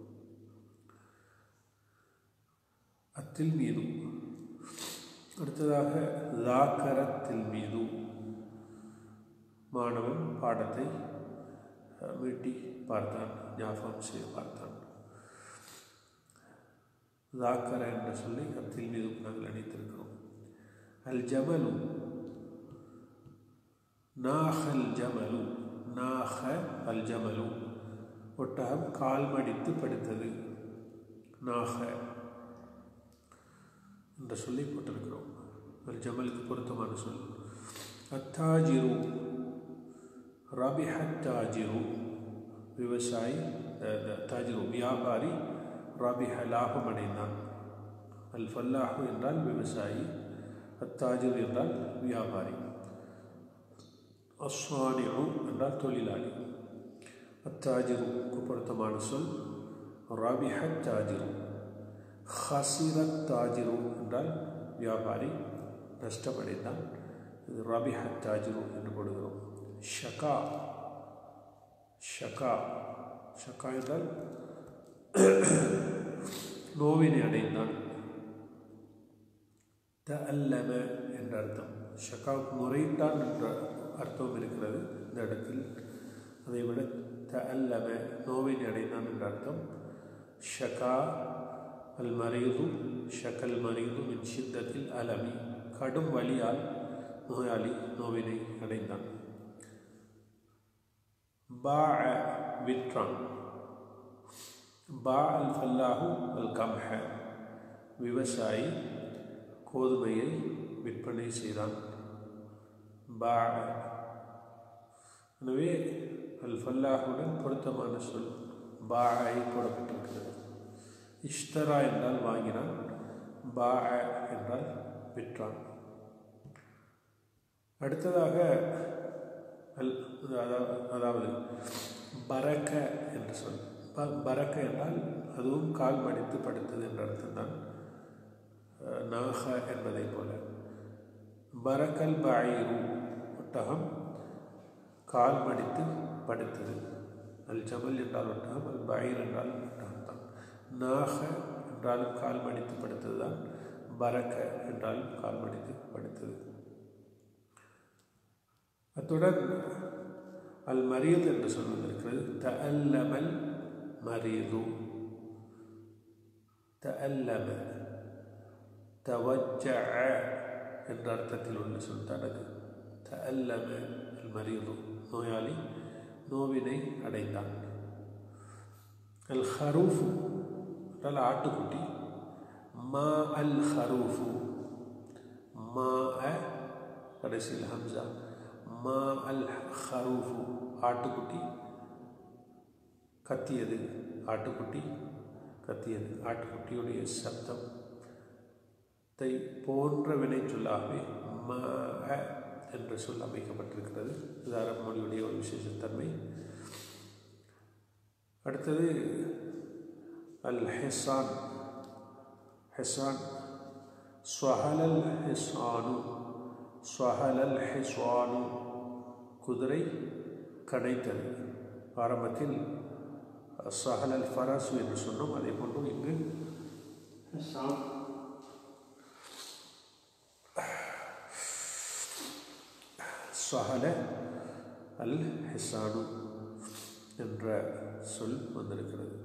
அத்தில் மீது அடுத்ததாக லாக்கரத்தில் மீது மாணவன் பாடத்தை மீட்டி பார்த்தான் ஞாபகம் செய்து பார்த்தான் லாக்கர என்ற சொல்லி அத்தில் மீது நாங்கள் அணித்திருக்கிறோம் அல் ஜமலு நாஹல் ஜமலு நாஹ அல் ஜமலு ஒட்டகம் கால் மடித்து படுத்தது நாஹ என்ற சொல்லி போட்டிருக்கிறோம் அல் ஜமலுக்கு பொருத்தமான சொல் அத்தாஜிரு ரபிஹத்தாஜிரு விவசாயி தாஜிரு வியாபாரி ரபிஹ லாபம் அடைந்தான் அல் ஃபல்லாஹு என்றால் விவசாயி அத்தாஜிர் என்றால் வியாபாரி அஸ்வானியு என்றால் தொழிலாளி அத்தாஜிருக்கு பொருத்தமான சொல் ராபிஹத் தாஜிரு ஹசிரத் தாஜிரு என்றால் வியாபாரி நஷ்டமடைந்தான் இது ராபிஹத் தாஜிரு என்று போடுகிறோம் ஷகா ஷகா ஷகா என்றால் நோவினை அடைந்தான் த அல்லம என்ற அர்த்தம் ஷகாவுக்கு முறையிட்டான் என்ற அர்த்தம் இருக்கிறது இந்த இடத்தில் அதை விட த அல்லம நோவினை அடைந்தான் என்ற அர்த்தம் ஷகா அல் மரீது ஷகல் மரீது மின் சித்தத்தில் அலமி கடும் வழியால் நோயாளி நோவினை அடைந்தான் பா விற்றான் பா அல் ஃபல்லாஹு அல் கம்ஹ விவசாயி கோதுமையை விற்பனை செய்தான் பா எனவே அல் ஃபல்லாஹுடன் பொருத்தமான சொல் பாஐ போடப்பட்டிருக்கிறது இஷ்தரா என்றால் வாங்கினான் பா என்றால் விற்றான் அடுத்ததாக அல் அதாவது பரக்க என்று சொல் ப பரக்க என்றால் அதுவும் கால் மடித்து படுத்தது என்ற அர்த்தம்தான் நாக என்பதை போல பரக்கல் பாயிரு ஒட்டகம் கால் மடித்து படுத்தது அல் ஜபல் என்றால் ஒட்டகம் அல் பாயிர் என்றால் ஒட்டகம் தான் நாக என்றாலும் கால் மடித்து படுத்தது தான் பரக்க என்றாலும் கால் மடித்து படுத்தது அத்துடன் அல் மரீது என்று சொல்வதற்கிறது த அல்லமல் மரீது த அல்லம தவஜ என்ற அர்த்தத்தில் உள்ள சொல் தான் அது த அல்லம அல் மரீது நோயாளி நோவினை அடைந்தான் அல் ஹரூஃபு என்றால் ஆட்டுக்குட்டி மா அல் ஹரூஃபு மா அ கடைசியில் ஹம்சா மா அல் ஹரூஃபு ஆட்டுக்குட்டி கத்தியது ஆட்டுக்குட்டி கத்தியது ஆட்டுக்குட்டியுடைய சப்தத்தை போன்ற வினை சொல்லாகவே ம என்ற சொல் அமைக்கப்பட்டிருக்கிறது இது அரபு மொழியுடைய ஒரு விசேஷத்தன்மை அடுத்தது அல் ஹெசான் ஹெசான் ஸ்வஹலல் ஹெசானு ஸ்வஹலல் ஹெஸ்வானு குதிரை கடைத்தது ஆரம்பத்தில் சஹலல் ஃபராசு என்று சொன்னோம் அதே போன்று இங்கு சஹல அல் ஹெசானு என்ற சொல் வந்திருக்கிறது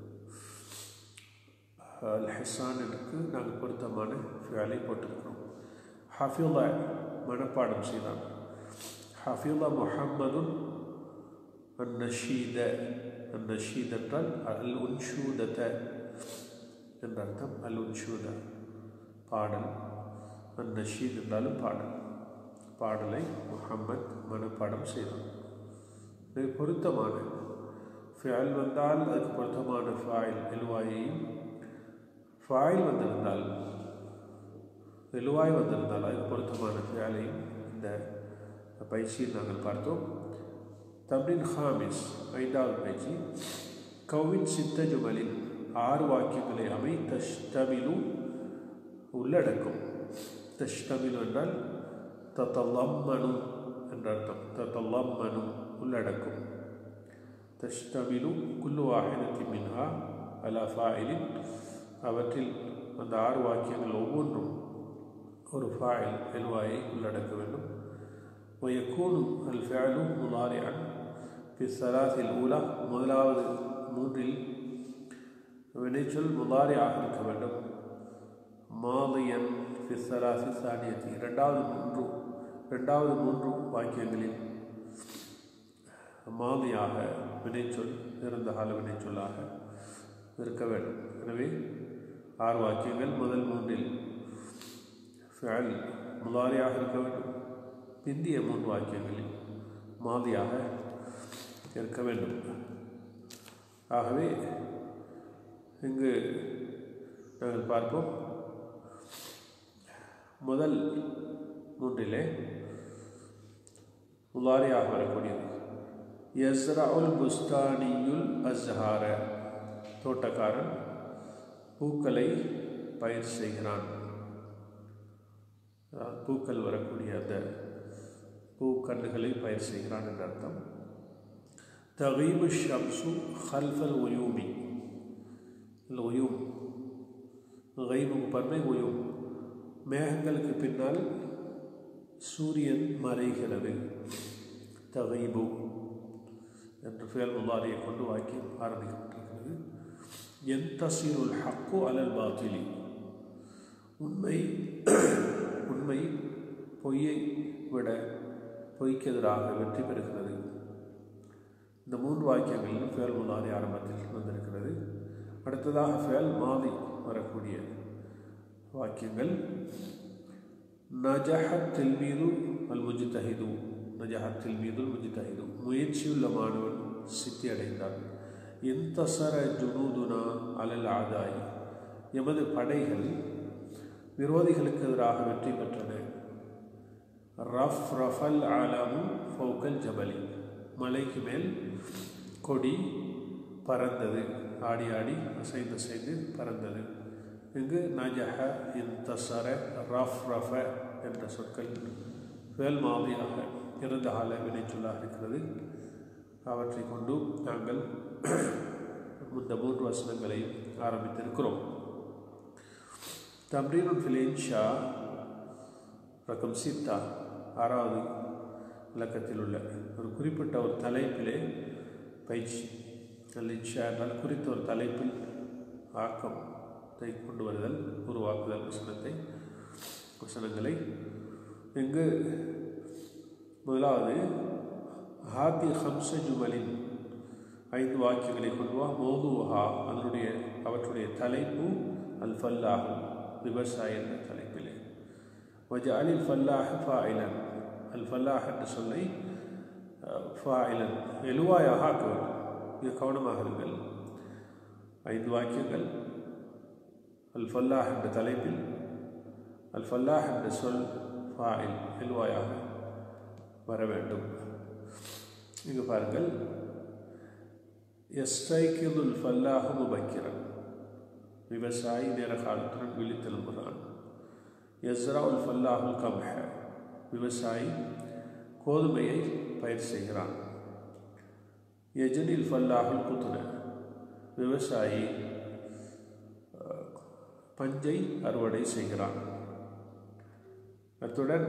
அல் ஹெசானுக்கு நாங்கள் பொருத்தமான வேலை போட்டிருக்கிறோம் ஹஃபிலா மனப்பாடம் செய்தான் ஹஃபிலா முஹம்மதுன் அந்நஷீத அந்நஷீத் என்றால் அல் உன்ஷூதத என்ற அர்த்தம் அல் உன்ஷூத பாடல் அந்நஷீத் என்றாலும் பாடல் பாடலை முஹம்மத் மனப்பாடம் செய்தான் இது பொருத்தமான ஃபாயில் வந்தால் அதுக்கு பொருத்தமான ஃபாயில் எல்வாயையும் ஃபாயில் வந்திருந்தால் எலுவாய் வந்திருந்தால் அதுக்கு பொருத்தமான ஃபியாலையும் இந்த பயிற்சியில் நாங்கள் பார்த்தோம் தம்ரின் ஹாமிஸ் ஐந்தாவது பயிற்சி கவின் சித்த ஜுமலின் ஆறு வாக்கியங்களை அமை தஷ்டமிலு உள்ளடக்கும் தஷ்டமிலு என்றால் தத்தல்லம்மனு என்ற அர்த்தம் தத்தல்லம்மனு உள்ளடக்கும் தஷ்டமிலு குல்லு வாஹினத்தி மின்ஹா அலா ஃபாயிலின் அவற்றில் அந்த ஆறு வாக்கியங்கள் ஒவ்வொன்றும் ஒரு ஃபாயில் எல்வாயை உள்ளடக்க வேண்டும் ويكون الفعل مضارعا في الثلاث الأولى முதலாவது மூன்றில் வினைச்சொல் முதாரியாக இருக்க வேண்டும் மாலியன் ஃபிஸ்ஸலாசி சானியத்தி இரண்டாவது மூன்று இரண்டாவது மூன்று வாக்கியங்களில் மாதியாக வினைச்சொல் இருந்த கால வினைச்சொல்லாக இருக்க வேண்டும் எனவே ஆறு வாக்கியங்கள் முதல் மூன்றில் ஃபேல் முதாரியாக இருக்க வேண்டும் பிந்திய மூன்று வாக்கியங்களில் மாதியாக இருக்க வேண்டும் ஆகவே இங்கு நாங்கள் பார்ப்போம் முதல் மூன்றிலே முலாரியாக வரக்கூடியது யஸ்ரவுல் புஸ்தானியுல் அஸ்ஹார தோட்டக்காரன் பூக்களை பயிர் செய்கிறான் அதாவது பூக்கள் வரக்கூடிய அந்த பூக்கன்றுகளை பயிர் செய்கிறான் என்ற அர்த்தம் தகீபு ஷம்சு ஹல்ஃபல் ஒயூமி இல்லை ஒயூம் கைபுக்கு பன்மை ஒயூம் மேகங்களுக்கு பின்னால் சூரியன் மறைகிறது தகைபு என்ற ஃபேல் முலாரியை கொண்டு வாக்கியம் ஆரம்பிக்கப்பட்டிருக்கிறது என் தசீருல் ஹக்கு அலல் பாத்திலி உண்மை உண்மை பொய்யை விட பொய்க்கு எதிராக வெற்றி பெறுகிறது இந்த மூன்று வாக்கியங்களிலும் ஃபேல் முலாரி ஆரம்பத்தில் வந்திருக்கிறது அடுத்ததாக ஃபேல் மாதி வரக்கூடிய வாக்கியங்கள் நஜஹத்தில் மீது அல் முஜித்தஹிது நஜஹத்தில் மீது முஜித்தஹிது முயற்சியுள்ள மாணவன் சித்தி அடைந்தான் எந்தசர ஜுனூதுனா அலல் ஆதாய் எமது படைகள் விரோதிகளுக்கு எதிராக வெற்றி பெற்றன ரஃப் ரஃபல் ஆலமு ஃபவுக்கல் ஜபலி மலைக்கு மேல் கொடி பறந்தது ஆடி ஆடி அசைந்து அசைந்து பறந்தது இங்கு நஜஹ இன்தசர ரஃப் ரஃப என்ற சொற்கள் வேல் மாதியாக இருந்த கால வினைச்சொல்லாக இருக்கிறது அவற்றை கொண்டு நாங்கள் இந்த மூன்று வசனங்களை ஆரம்பித்திருக்கிறோம் தம்ரீனுல் ஃபிலேன்ஷா ரகம் சித்தா ஆறாவது இலக்கத்தில் உள்ள ஒரு குறிப்பிட்ட ஒரு தலைப்பிலே பயிற்சி அல் இன்ஷா என்றால் குறித்த ஒரு தலைப்பில் ஆக்கத்தை கொண்டு வருதல் உருவாக்குதல் வசனத்தை வசனங்களை இங்கு முதலாவது ஹாத்தி ஹம்ச ஜுமலின் ஐந்து வாக்கியங்களை கொண்டு வா மோதுவஹா அதனுடைய அவற்றுடைய தலைப்பு அல் ஃபல்லாஹ் விவசாய என்ற தலைப்பிலே வஜ அலில் ஃபல்லாஹ் ஃபாயிலன் அல் ஃபல்லாஹ் என்ற சொல்லை ஃபாயிலன் எழுவாயாக ஆக்க வேண்டும் மிக கவனமாக இருங்கள் ஐந்து வாக்கியங்கள் அல் ஃபல்லாஹ் என்ற தலைப்பில் அல் ஃபல்லாஹ் என்ற சொல் ஃபாயில் எழுவாயாக வர வேண்டும் இங்கு பாருங்கள் எஸ்டைக்கிதுல் ஃபல்லாஹு முபக்கிரன் விவசாயி நேர காலத்துடன் விழித்தெழும்புகிறான் எஸ்ராவுல் ஃபல்லாஹுல் கம்ஹ விவசாயி கோதுமையை பயிர் செய்கிறான் எஜனில் ஃபல்லாஹுல் குத்துன விவசாயி பஞ்சை அறுவடை செய்கிறான் அத்துடன்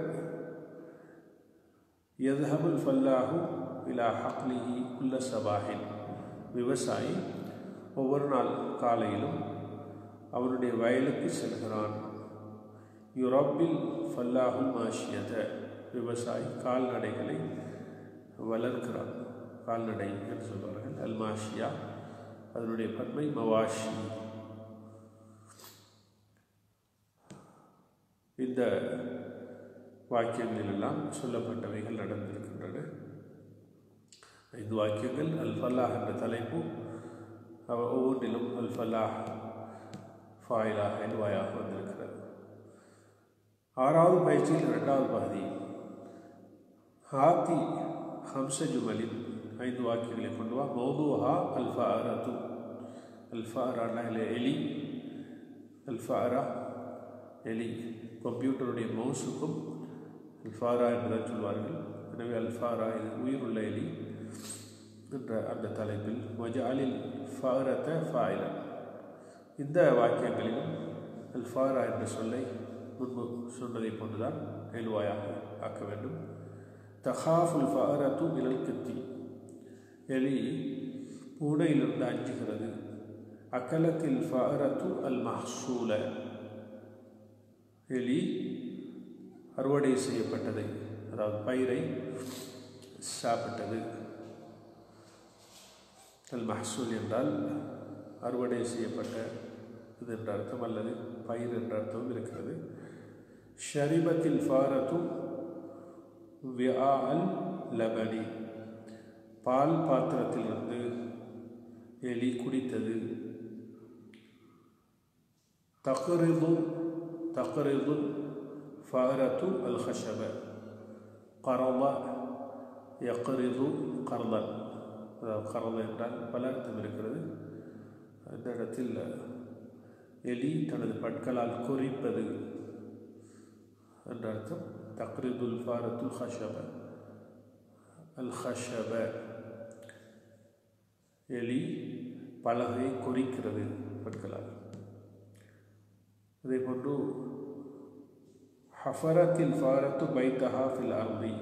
எதுஹபுல் ஃபல்லாஹு இலா ஹக்லிஹி உள்ள சபாஹின் விவசாயி ஒவ்வொரு நாள் காலையிலும் அவனுடைய வயலுக்கு செல்கிறான் யுரோப்பில் ஃபல்லாஹுல் மாஷியத விவசாயி கால்நடைகளை வளர்க்கிறான் கால்நடை என்று சொல்வார்கள் அல் மாஷியா அதனுடைய பன்மை மவாஷி இந்த வாக்கியங்களிலெல்லாம் சொல்லப்பட்டவைகள் நடந்திருக்கின்றன ஐந்து வாக்கியங்கள் அல் ஃபல்லாஹ் என்ற தலைப்பு ஒவ்வொன்றிலும் அல் ஃபல்லாஹ் ஃபாயிலாக எழுவாயாக வந்திருக்கிறது ஆறாவது பயிற்சியில் இரண்டாவது பகுதி ஹாத்தி ஹம்ச ஜுமலின் ஐந்து வாக்கியங்களை கொண்டு வா மௌதுஹா அல்ஃபா அரத்து அல்ஃபா அரா எலி அல்ஃபா அரா எலி கம்ப்யூட்டருடைய மவுஸுக்கும் அல்ஃபாரா என்றுதான் சொல்வார்கள் எனவே அல்ஃபாரா இது உயிருள்ள எலி என்ற அந்த தலைப்பில் மஜாலில் ஃபாரத்த ஃபாயில இந்த வாக்கியங்களிலும் அல்ஃபாரா என்ற சொல்லை முன்பு சொன்னதை போன்றுதான் எழுவாயாக ஆக்க வேண்டும் தஹாஃபுல் ஃபாரத்து மினல் கத்தி எலி பூனையிலிருந்து அஞ்சுகிறது அக்கலத்தில் ஃபாரத்து அல் மஹ்சூல எலி அறுவடை செய்யப்பட்டதை அதாவது பயிரை சாப்பிட்டது அல் மஹசூல் என்றால் அறுவடை செய்யப்பட்ட இது என்ற அர்த்தம் அல்லது பயிர் என்ற அர்த்தம் இருக்கிறது ஷரிபத்தில் ஃபாரத்து விஆ அல் லபனி பால் பாத்திரத்திலிருந்து எலி குடித்தது தகரிது தகரிது ஃபஹரத்து அல் ஹஷப கரவ யக்ரிது கர்தன் அதாவது கரத என்றால் பல அர்த்தம் இருக்கிறது அந்த இடத்தில் எலி தனது பற்களால் குறிப்பது என்ற அர்த்தம் தக்ரிதுல் ஃபாரத்துல் ஹஷப அல் ஹஷப எலி பலகை குறிக்கிறது பற்களால் அதே போன்று ஹஃபரத்தில் ஃபாரத்து பைத்தஹா ஃபில் அர்தி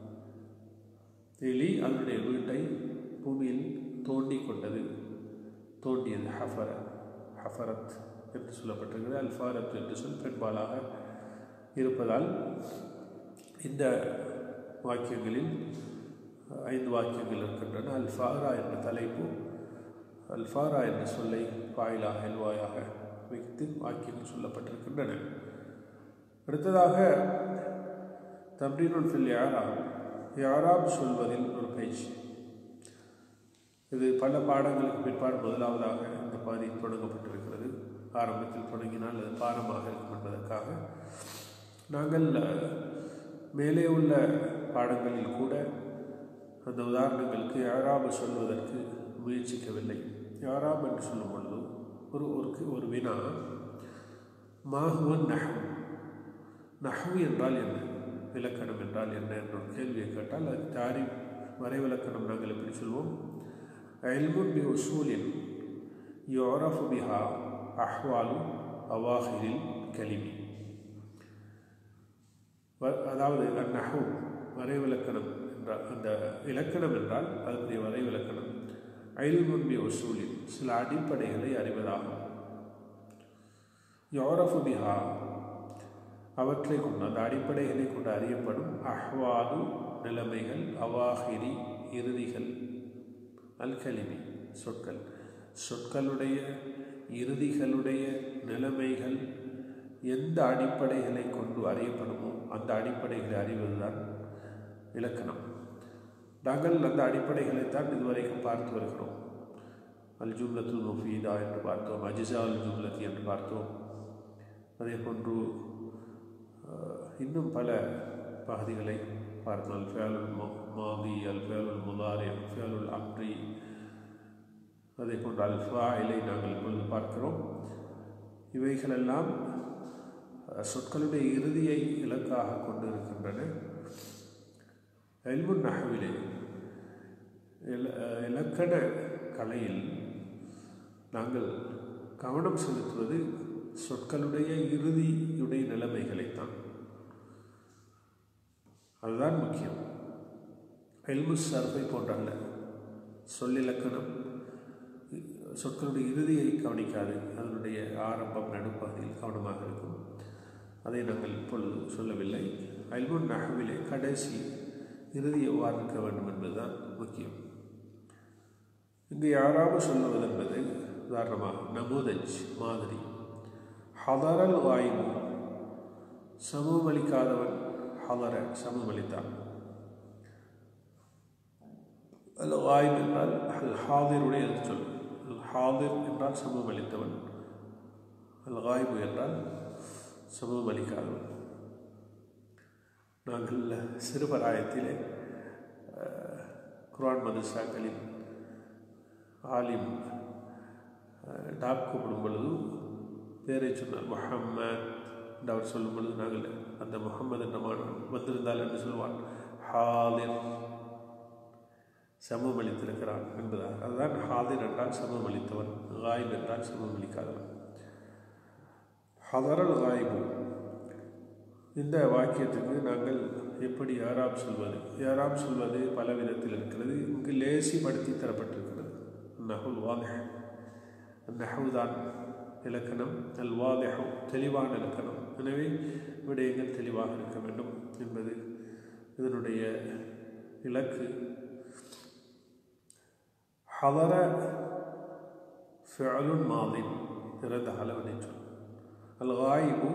எலி அதனுடைய வீட்டை பூமியில் தோண்டி கொண்டது தோண்டியது ஹஃபர ஹஃபரத் என்று சொல்லப்பட்டிருக்கிறது அல்ஃபாரத் என்று சொல் பெண்பாலாக இருப்பதால் இந்த வாக்கியங்களில் ஐந்து வாக்கியங்கள் இருக்கின்றன அல்ஃபாரா என்ற தலைப்பு அல்ஃபாரா என்ற சொல்லை வாயிலாக எல்வாயாக வைத்து வாக்கியங்கள் சொல்லப்பட்டிருக்கின்றன அடுத்ததாக தம்ரீனுல் ஃபில் யாராப் யாராப் சொல்வதில் ஒரு பேச்சு இது பல பாடங்களுக்கு பிற்பாடு முதலாவதாக இந்த பாதி தொடங்கப்பட்டிருக்கிறது ஆரம்பத்தில் தொடங்கினால் அது பாரமாக இருக்கும் என்பதற்காக நாங்கள் மேலே உள்ள பாடங்களில் கூட அந்த உதாரணங்களுக்கு யாராபு சொல்வதற்கு முயற்சிக்கவில்லை யாராப் என்று சொல்லும் பொழுது ஒரு ஒரு ஒரு வினா மாஹுவன் நஹம் நஹவு என்றால் என்ன இலக்கணம் என்றால் என்ன என்ற ஒரு கேள்வியை கேட்டால் அது தாரி வரைவிலக்கணம் நாங்கள் எப்படி சொல்வோம் அல்முன் பி உசூலின் யோரஃபு பிஹா அஹ்வாலு அவாஹிரில் கலிமி அதாவது அந்நஹு வரைவிலக்கணம் என்றால் அந்த இலக்கணம் என்றால் அதனுடைய வரைவிலக்கணம் அயல்முன் பி உசூலின் சில அடிப்படைகளை அறிவதாகும் யோரஃபு பிஹா அவற்றை கொண்டு அந்த அடிப்படைகளை கொண்டு அறியப்படும் அஹ்வாது நிலைமைகள் அவாஹிரி இறுதிகள் அல்கலிமி சொற்கள் சொற்களுடைய இறுதிகளுடைய நிலைமைகள் எந்த அடிப்படைகளை கொண்டு அறியப்படுமோ அந்த அடிப்படைகளை அறிவதுதான் இலக்கணம் நாங்கள் அந்த அடிப்படைகளைத்தான் இதுவரைக்கும் பார்த்து வருகிறோம் அல் ஜும்லத்துல் முஃபீதா என்று பார்த்தோம் அஜிசா அல் ஜும்லத்தி என்று பார்த்தோம் அதே போன்று இன்னும் பல பகுதிகளை பார்த்தோம் அல் ஃபேலுல் மாதி அல் ஃபேலுல் முதாரி அல் ஃபேலுல் அம்ரி அதே போன்று அல் ஃபாயிலை நாங்கள் இப்பொழுது பார்க்கிறோம் இவைகளெல்லாம் சொற்களுடைய இறுதியை இலக்காக கொண்டு இருக்கின்றன எல்முன் நகவிலே இலக்கண கலையில் நாங்கள் கவனம் செலுத்துவது சொற்களுடைய இறுதியுடைய நிலைமைகளைத்தான் அதுதான் முக்கியம் எல்மு சர்ஃபை போன்றல்ல சொல்லிலக்கணம் சொற்களுடைய இறுதியை கவனிக்காது அதனுடைய ஆரம்பம் நடுப்பகுதியில் கவனமாக இருக்கும் அதை நாங்கள் இப்பொழுது சொல்லவில்லை அல்முன் நகவிலே கடைசி இறுதி எவ்வாறு இருக்க வேண்டும் என்பதுதான் முக்கியம் இங்கு யாராவது சொல்லுவது என்பது உதாரணமாக நமுதஜ் மாதிரி ஹதரல் வாய்வு சமூகமளிக்காதவன் ஹதர சமூகமளித்தான் அல் வாய்ப் என்றால் அல் ஹாதிருடைய சொல் அல் ஹாதிர் என்றால் சமூகமளித்தவன் அல் காய்பு என்றால் சமூகமளிக்காதவன் நாங்கள் சிறுபராயத்திலே குரான் மதுசாக்களின் ஆலிம் டாப் கூப்பிடும் பொழுது பேரை சொன்னார் முஹம்மத் என்று அவர் சொல்லும் பொழுது நாங்கள் அந்த முகம்மது என்ற மாணவன் வந்திருந்தால் என்று சொல்வான் ஹாலிர் சமூகமளித்திருக்கிறான் என்பதாக அதுதான் ஹாதிர் என்றால் சமூகமளித்தவன் காயிப் என்றால் சமூகமளிக்காதவன் ஹதரல் காயிபு இந்த வாக்கியத்துக்கு நாங்கள் எப்படி யாராம் சொல்வது யாராம் சொல்வது பல விதத்தில் இருக்கிறது இங்கு லேசிப்படுத்தி தரப்பட்டிருக்கிறது நகுல் வாதஹ் நஹவுதான் இலக்கணம் அல் வாதஹு தெளிவான இலக்கணம் எனவே விடயங்கள் தெளிவாக இருக்க வேண்டும் என்பது இதனுடைய இலக்கு ஹவர ஃபிஅலுன் மாதின் பிறந்த அளவனை சொல் அல் காயிபு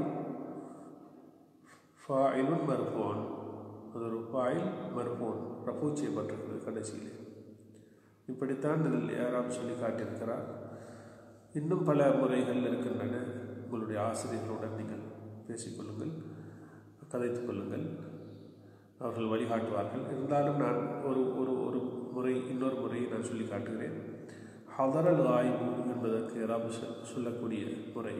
ஃபாயிலுன் மர்ஃபோன் அது ஒரு ஃபாயில் மர்ஃபோன் ரஃபூ செய்யப்பட்டிருக்கிறது கடைசியில் இப்படித்தான் இதில் யாராம் சொல்லி காட்டியிருக்கிறார் இன்னும் பல முறைகள் இருக்கின்றன உங்களுடைய ஆசிரியர்களுடன் நீங்கள் பேசிக்கொள்ளுங்கள் கதைத்துக் கொள்ளுங்கள் அவர்கள் வழிகாட்டுவார்கள் இருந்தாலும் நான் ஒரு ஒரு ஒரு முறை இன்னொரு முறையை நான் சொல்லி காட்டுகிறேன் ஹதரல் ஆய்வு என்பதற்கு யாராவது சொ- சொல்லக்கூடிய முறை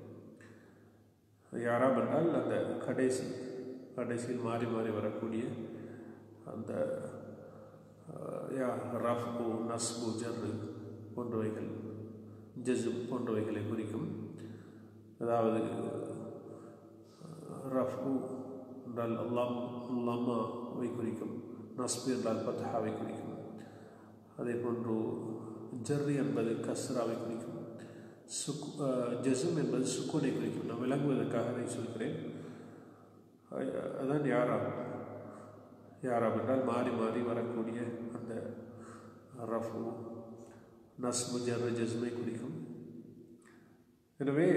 யாராம் என்றால் அந்த கடைசி கடைசியில் மாறி மாறி வரக்கூடிய அந்த அஹ், யா ரஃபு நஸ்பு ஜர்ரு போன்றவைகள் ஜஸ்ம் போன்றவைகளை குறிக்கும் அதாவது ரஃபு என்றால் அல்லாம் லம்மாவை குறிக்கும் நஸ்பு என்றால் பத்ஹாவை குறிக்கும் அதே போன்று ஜர்ரி என்பது கஸ்ராவை குறிக்கும் சுக் ஜஸ்ம் என்பது சுக்கூனை குறிக்கும் நான் விளங்குவதற்காக அதை சொல்கிறேன் அ- அதான் யாராம் யாராம் என்றால் மாறி மாறி வரக்கூடிய அந்த ரஃபு நஸ்பு ஜர்ரு ஜஸ்மை குறிக்கும் எனவே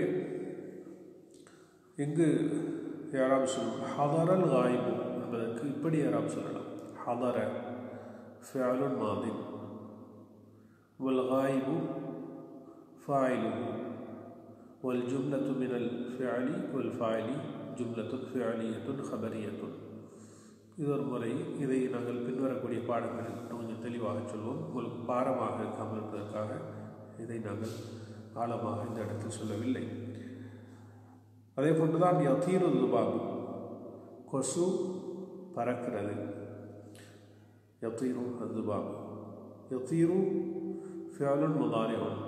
இங்கு யாராம் சொல்லும் ஹதரல் காயிபு என்பதற்கு இப்படி யாராம் சொல்லலாம் ஹதர ஃபியாலுன் மாதின் والغائب فاعله والجملة من الفعل والفاعل جملة فعلية خبرية இது ஒரு முறை இதை நாங்கள் பின்வரக்கூடிய பாடங்களில் இன்னும் கொஞ்சம் தெளிவாக சொல்வோம் உங்களுக்கு பாரமாக இருக்காமல் இருப்பதற்காக இதை நாங்கள் ஆழமாக இந்த இடத்தில் சொல்லவில்லை அதே போன்றுதான் யத்தீரு துபாபு கொசு பறக்கிறது யத்தீரு அதுபாபு யத்தீரு ஃபியாலுன் முதாரிவன்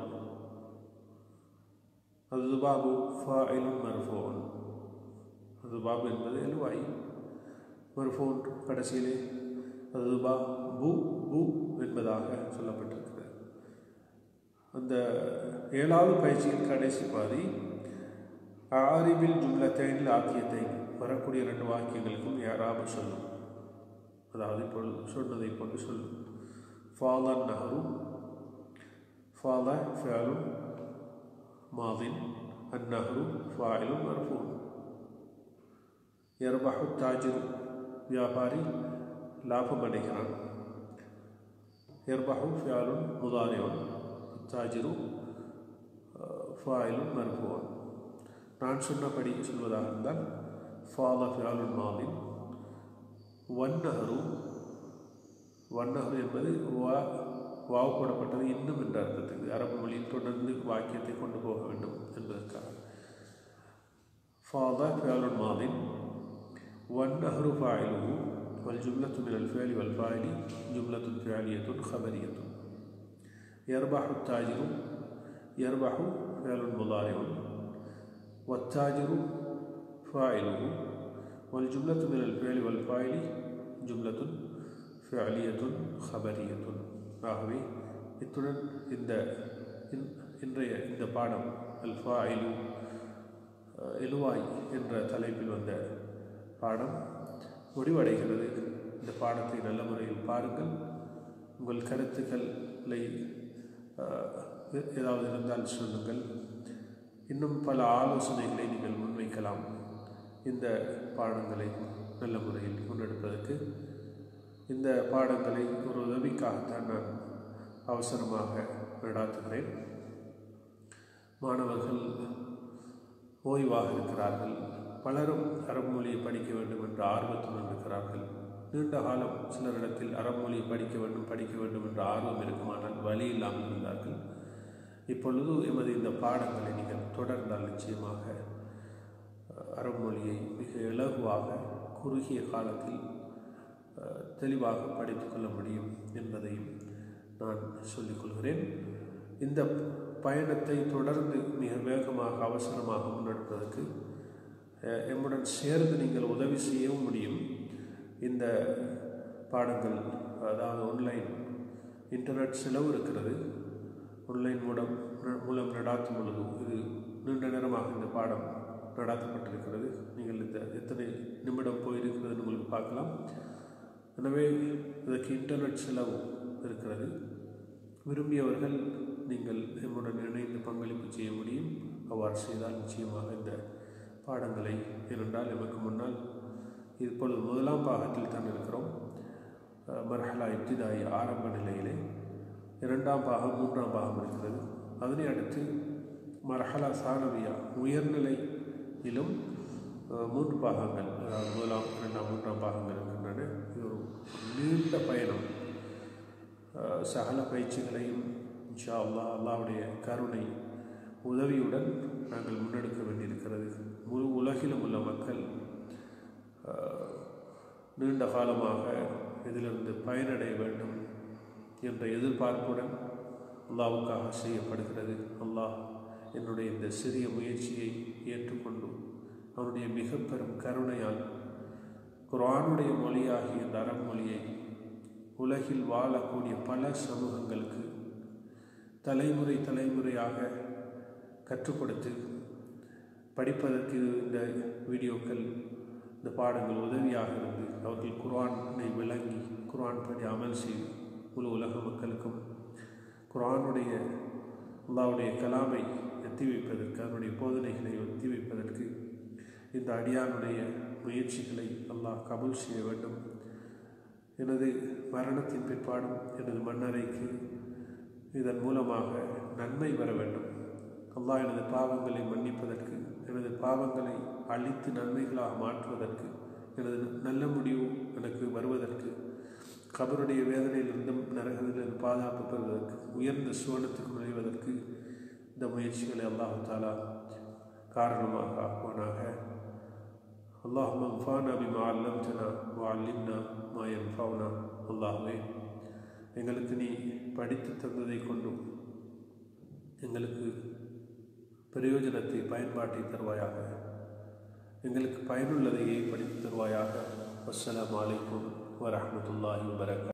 அதுபாபு ஃபாயிலுன் மர்ஃபோன் அதுபாபு என்பது எழுவாய் மர்ஃபோன் கடைசியிலே அதுபா பு பு என்பதாக சொல்லப்பட்டிருக்கிறது அந்த ஏழாவது பயிற்சியின் கடைசி பாதி ஆரிபில் ஜும்லத்தைன் ஆக்கியத்தை வரக்கூடிய ரெண்டு வாக்கியங்களுக்கும் யாராவது சொல்லும் அதாவது இப்பொழுது சொன்னதை கொண்டு சொல்லும் ஃபாதர் நஹரு ஃபாதர் ஃபியாலும் மாதின் அந்நஹரு ஃபாயிலும் மர்ஃபூன் எர்பஹு தாஜிரு வியாபாரி லாபம் அடைகிறான் எர்பஹு ஃபியாலுன் முதாரிவன் தாஜிரு ஃபாயிலும் மர்ஃபூன் நான் சொன்னபடி சொல்வதாக இருந்தால் ஃபாத ஃபியாலுன் மாதின் வன்னஹரு வன்னஹரு என்பது வா வாவு போடப்பட்டது இன்னும் என்ற அர்த்தத்துக்கு அரபு மொழியில் தொடர்ந்து வாக்கியத்தை கொண்டு போக வேண்டும் என்பதற்காக ஃபாத ஃபியாலுன் மாதின் والنهر فاعله والجملة من الفعل والفاعل جملة فعلية خبرية يربح التاجر يربح فعل مضارع والتاجر فاعله والجملة من الفعل والفاعل جملة فعلية خبرية ஆகவே இத்துடன் இந்த இன்- இன்றைய இந்த பாடம் அல் ஃபாயிலு அஹ், எழுவாய் என்ற தலைப்பில் வந்த பாடம் முடிவடைகிறது இந்த பாடத்தை நல்ல முறையில் பாருங்கள் உங்கள் கருத்துக்களை அஹ், எ- ஏதாவது இருந்தால் சொல்லுங்கள் இன்னும் பல ஆலோசனைகளை நீங்கள் முன்வைக்கலாம் இந்த பாடங்களை நல்ல முறையில் முன்னெடுப்பதற்கு இந்த பாடங்களை ஒரு உதவிக்காகத்தான் நான் அவசரமாக நடாத்துகிறேன் மாணவர்கள் ஓய்வாக இருக்கிறார்கள் பலரும் அரபு மொழியை படிக்க வேண்டும் என்ற ஆர்வத்துடன் இருக்கிறார்கள் நீண்ட காலம் சிலரிடத்தில் அரபு மொழியை படிக்க வேண்டும் படிக்க வேண்டும் என்ற ஆர்வம் இருக்குமானால் வழி இல்லாமல் இருந்தார்கள் இப்பொழுது எமது இந்த பாடங்களை நீங்கள் தொடர்ந்தால் நிச்சயமாக அஹ், அரபு மொழியை மிக இலகுவாக குறுகிய காலத்தில் அஹ், தெளிவாக படித்துக் கொள்ள முடியும் என்பதையும் நான் சொல்லிக்கொள்கிறேன் இந்த பயணத்தை தொடர்ந்து மிக வேகமாக அவசரமாக முன்னெடுப்பதற்கு அஹ், எம்முடன் சேர்ந்து நீங்கள் உதவி செய்யவும் முடியும் இந்த பாடங்கள் அதாவது ஆன்லைன் இன்டர்நெட் செலவு இருக்கிறது ஆன்லைன் மூலம் மூலம் நடாத்தும் பொழுது இது நீண்ட நேரமாக இந்த பாடம் நடாத்தப்பட்டிருக்கிறது நீங்கள் இந்த எத்தனை நிமிடம் போயிருக்கிறதுன்னு உங்களுக்கு பார்க்கலாம் எனவே இதற்கு இன்டர்நெட் செலவு இருக்கிறது விரும்பியவர்கள் நீங்கள் எம்முடன் இணைந்து பங்களிப்பு செய்ய முடியும் அவ்வாறு செய்தால் நிச்சயமாக இந்த பாடங்களை ஏனென்றால் எமக்கு முன்னால் இப்பொழுது முதலாம் பாகத்தில் தான் இருக்கிறோம் அஹ், மர்ஹலா இப்திதாயி ஆரம்ப நிலையிலே இரண்டாம் பாகம் மூன்றாம் பாகம் இருக்கிறது அதனை அடுத்து மர்ஹலா சானவியா உயர்நிலையிலும் அஹ், மூன்று பாகங்கள் அதாவது முதலாம் இரண்டாம் மூன்றாம் பாகங்கள் இருக்கின்றன இது ஒரு நீண்ட பயணம் அஹ், சகல பயிற்சிகளையும் இன்ஷா அல்லாஹ் அல்லாஹ்வுடைய கருணை உதவியுடன் நாங்கள் முன்னெடுக்க வேண்டியிருக்கிறது முழு உலகிலும் உள்ள மக்கள் அஹ், நீண்ட காலமாக இதிலிருந்து பயனடைய வேண்டும் என்ற எதிர்பார்ப்புடன் அல்லாவுக்காக செய்யப்படுகிறது அல்லாஹ் என்னுடைய இந்த சிறிய முயற்சியை ஏற்றுக்கொண்டு அவனுடைய மிக பெரும் கருணையால் குர்ஆனுடைய மொழியாகிய இந்த அறமொழியை உலகில் வாழக்கூடிய பல சமூகங்களுக்கு தலைமுறை தலைமுறையாக கற்றுக் கொடுத்து படிப்பதற்கு இந்த வீடியோக்கள் இந்த பாடங்கள் உதவியாக இருந்து அவர்கள் குர்ஆனை விளங்கி குர்ஆன் படி அமல் செய்து முழு உலக மக்களுக்கும் குர்ஆனுடைய அல்லாவுடைய கலாமை எத்தி வைப்பதற்கு அதனுடைய போதனைகளை ஒத்தி வைப்பதற்கு இந்த அடியானுடைய முயற்சிகளை அல்லாஹ் கபூல் செய்ய வேண்டும் எனது மரணத்தின் பிற்பாடும் எனது மன்னரைக்கு இதன் மூலமாக நன்மை வர வேண்டும் அல்லாஹ் எனது பாவங்களை மன்னிப்பதற்கு எனது பாவங்களை அழித்து நன்மைகளாக மாற்றுவதற்கு எனது நல்ல முடிவு எனக்கு வருவதற்கு கபருடைய வேதனையிலிருந்தும் நரகத்திலிருந்து பாதுகாப்பு பெறுவதற்கு உயர்ந்த சுவனத்துக்கு நுழைவதற்கு இந்த முயற்சிகளை அல்லாஹு தாலா காரணமாக ஆக்குவானாக اللهم انفعنا بما علمتنا وعلمنا ما ينفعنا அல்லாஹ்வே எங்களுக்கு நீ படித்து தந்ததை கொண்டும் எங்களுக்கு பிரயோஜனத்தை பயன்பாட்டை தருவாயாக எங்களுக்கு பயனுள்ளதையே படித்து தருவாயாக அஸ்ஸலாமு அலைக்கும் வரஹ்மத்துல்லாஹி வபரகாத்துஹு